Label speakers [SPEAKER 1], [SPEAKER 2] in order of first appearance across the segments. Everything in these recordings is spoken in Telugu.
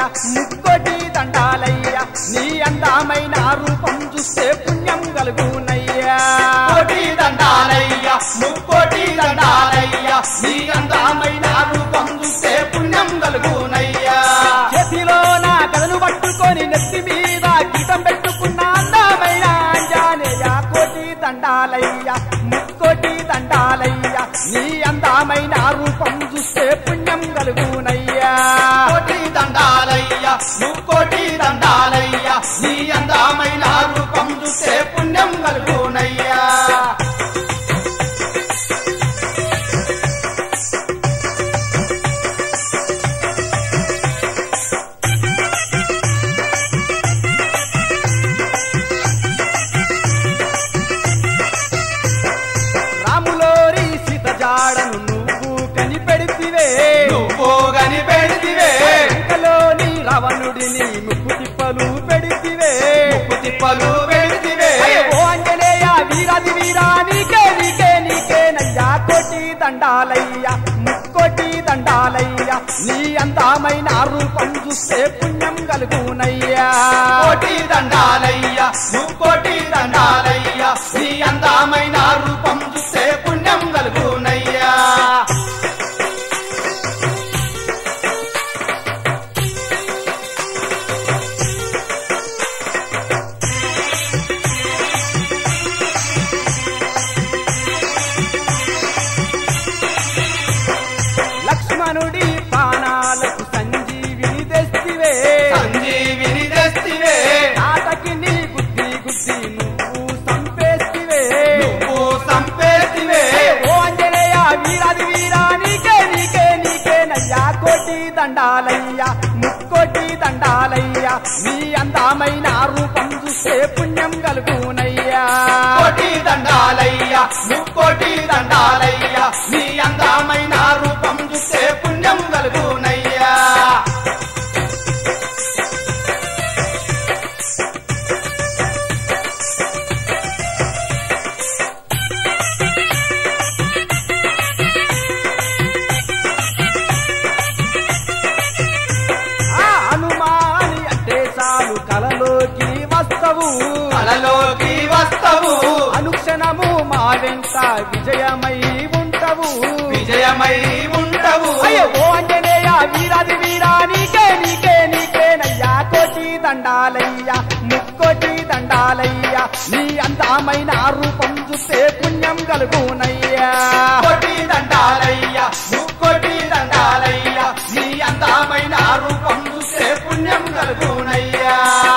[SPEAKER 1] ముక్కోటి దండాలయ్యా నీ అందమైన రూపం చూస్తే పుణ్యం కలుగునయ్యా
[SPEAKER 2] కోటి దండాలయ్య ముక్కోటి దండాలయ్య నీ అందమైన రూపం చూస్తే పుణ్యం కలుగునయ్యా
[SPEAKER 1] చేతిలో నా కథను పట్టుకొని నెత్తి మీద గీతం పెట్టుకున్న అందమైన ఆంజనేయ కోటి దండాలయ్యా ముక్కోటి దండాలయ్యా నీ అందమైన రూపం చూస్తే పుణ్యం కలుగునయ్యా
[SPEAKER 2] కోటి దండాలయ్య ముక్కోటి దండాలయ్య నీ అందమైన రూపం చూస్తే పుణ్యం కలుగునయ్యా
[SPEAKER 1] రాములోరి సీత జాడను నువ్వు కనిపెడితివే
[SPEAKER 2] నువ్వు కనిపెడితివే
[SPEAKER 1] లంకలోని రావణుడిని ముప్పు తిప్పలు పెడితివే
[SPEAKER 2] ముప్పు తిప్పలు పెడితివే
[SPEAKER 1] అయ్యో ఓ ఆంజనేయ వీరాది వీరా నీకే నీకే నీకే నయ్యా కోటి దండాలయ్యా ముక్కోటి దండాలయ్యా నీ అందమైన రూపం చూస్తే పుణ్యం కలుగునయ్యా
[SPEAKER 2] కోటి దండాలయ్య ముక్కోటి దండాలయ్య నీ అందమైన రూపం చూస్తే పుణ్యం కలుగునయ్యా
[SPEAKER 1] లక్ష్మణుడి ప్రాణాలకు సంజీవిని తెస్తివే
[SPEAKER 2] సంజీవిని తెస్తివే
[SPEAKER 1] నాటకి నీ బుద్ధి గుద్ది నువ్వు సంపేస్తివే
[SPEAKER 2] నువ్వు సంపేతివే
[SPEAKER 1] ఓ ఆంజనేయ వీరాది వీరా నీకే నీకే నీకే నయ్యా కోటి దండాలయ్యా ముక్కోటి దండాలయ్యా నీ అందమైన రూపం చూస్తే పుణ్యం కలుగునయ్యా
[SPEAKER 2] కోటి దండాలయ్య ముక్కోటి దండాలయ్య నీ అందమైన రూపం చూస్తే పుణ్యం కలుగునయ్యా
[SPEAKER 1] ఆ హనుమాని అంటే చాలు కలలోకి వస్తవు
[SPEAKER 2] కలలోకి వస్తవు
[SPEAKER 1] అనుక్షణము మా వెంట విజయమై ఉంటవు
[SPEAKER 2] విజయమై ఉండవు
[SPEAKER 1] అయ్యో ఓ ఆంజనేయ వీరాది వీరా నీకే నీకే నీకే నయ్యా కోటి దండాలయ్యా ముక్కోటి దండాలయ్యా నీ అందమైన రూపం చూస్తే పుణ్యం కలుగునయ్యా
[SPEAKER 2] కోటి దండాలయ్య ముక్కోటి దండాలయ్య నీ అందమైన రూపం చూస్తే పుణ్యం కలుగునయ్యా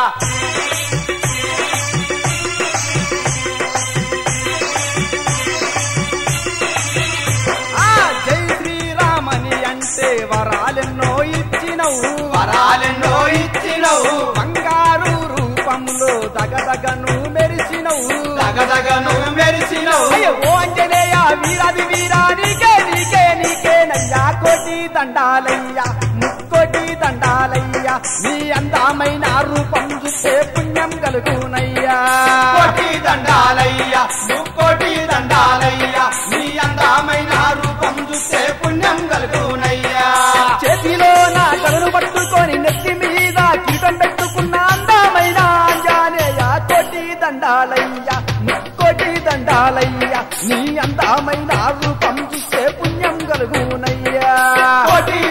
[SPEAKER 1] ఆ జై శ్రీరామని అంటే వరాలెన్నో ఇచ్చినవు
[SPEAKER 2] వరాలెన్నో ఇచ్చినవు
[SPEAKER 1] బంగారు రూపంలో దగదగను మెరిసినవు
[SPEAKER 2] దగదగను మెరిసినవు
[SPEAKER 1] అయ్యో ఓ ఆంజనేయ వీరాది వీరా నీకే నీకే నీకే నయ్యా కోటి దండాలయ్యా ముక్కోటి దండాలయ్యా నీ అందమైన రూపం చూస్తే పుణ్యం కలుగునయ్యా
[SPEAKER 2] కోటి దండాలయ్య ముక్కోటి దండాలయ్య నీ అందమైన రూపం చూస్తే పుణ్యం కలుగునయ్యా
[SPEAKER 1] చేతిలో నా కలను పట్టుకొని నెత్తి మీద కీటం పెట్టుకున్న అందమైన ఆంజనేయ కోటి దండాలయ్యా ముక్కోటి దండాలయ్యా నీ అందమైన రూపం చూస్తే పుణ్యం కలుగునయ్యా
[SPEAKER 2] కోటి